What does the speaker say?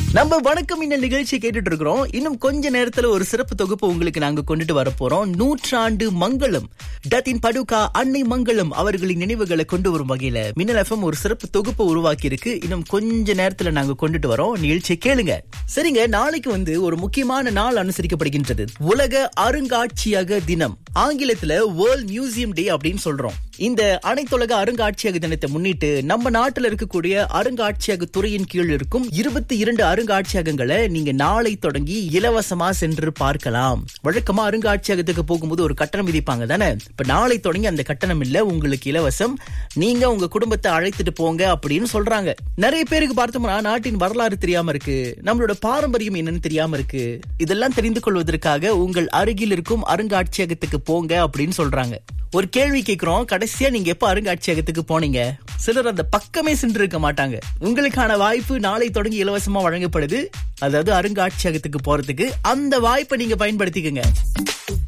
நம்ம வணக்கம் இந்த நிகழ்ச்சி கேட்டுட்டு இருக்கிறோம் இன்னும் கொஞ்ச நேரத்துல ஒரு சிறப்பு தொகுப்பு உங்களுக்கு நாங்க கொண்டுட்டு வர போறோம் நூற்றாண்டு மங்களம் டத்தின் படுகா அன்னை மங்களம் அவர்களின் நினைவுகளை கொண்டு வரும் வகையில மின்னல் எஃப்எம் ஒரு சிறப்பு தொகுப்பு உருவாக்கி இருக்கு இன்னும் கொஞ்ச நேரத்துல நாங்க கொண்டுட்டு வரோம் நிகழ்ச்சியை கேளுங்க சரிங்க நாளைக்கு வந்து ஒரு முக்கியமான நாள் அனுசரிக்கப்படுகின்றது உலக அருங்காட்சியக தினம் ஆங்கிலத்துல வேர்ல்ட் மியூசியம் டே அப்படின்னு சொல்றோம் இந்த அனைத்துலக அருங்காட்சியக தினத்தை முன்னிட்டு நம்ம நாட்டுல இருக்கக்கூடிய அருங்காட்சியக துறையின் கீழ் இருக்கும் இருபத்தி இரண்டு அருங்காட்சியகங்களை நீங்க நாளை தொடங்கி இலவசமா சென்று பார்க்கலாம் வழக்கமா அருங்காட்சியகத்துக்கு போகும்போது ஒரு கட்டணம் விதிப்பாங்க தானே இப்ப நாளை தொடங்கி அந்த கட்டணம் இல்ல உங்களுக்கு இலவசம் நீங்க உங்க குடும்பத்தை அழைத்துட்டு போங்க அப்படின்னு சொல்றாங்க நிறைய பேருக்கு பார்த்தோம்னா நாட்டின் வரலாறு தெரியாம இருக்கு நம்மளோட பாரம்பரியம் என்னன்னு தெரியாம இருக்கு இதெல்லாம் தெரிந்து கொள்வதற்காக உங்கள் அருகில் இருக்கும் அருங்காட்சியகத்துக்கு போங்க அப்படின்னு சொல்றாங்க ஒரு கேள்வி கேக்குறோம் கடைசியா நீங்க எப்ப அருங்காட்சியகத்துக்கு போனீங்க சிலர் அந்த பக்கமே சென்று இருக்க மாட்டாங்க உங்களுக்கான வாய்ப்பு நாளை தொடங்கி இலவசமா வழங்கப்படுது அதாவது அருங்காட்சியகத்துக்கு போறதுக்கு அந்த வாய்ப்பை நீங்க பயன்படுத்திக்கங்க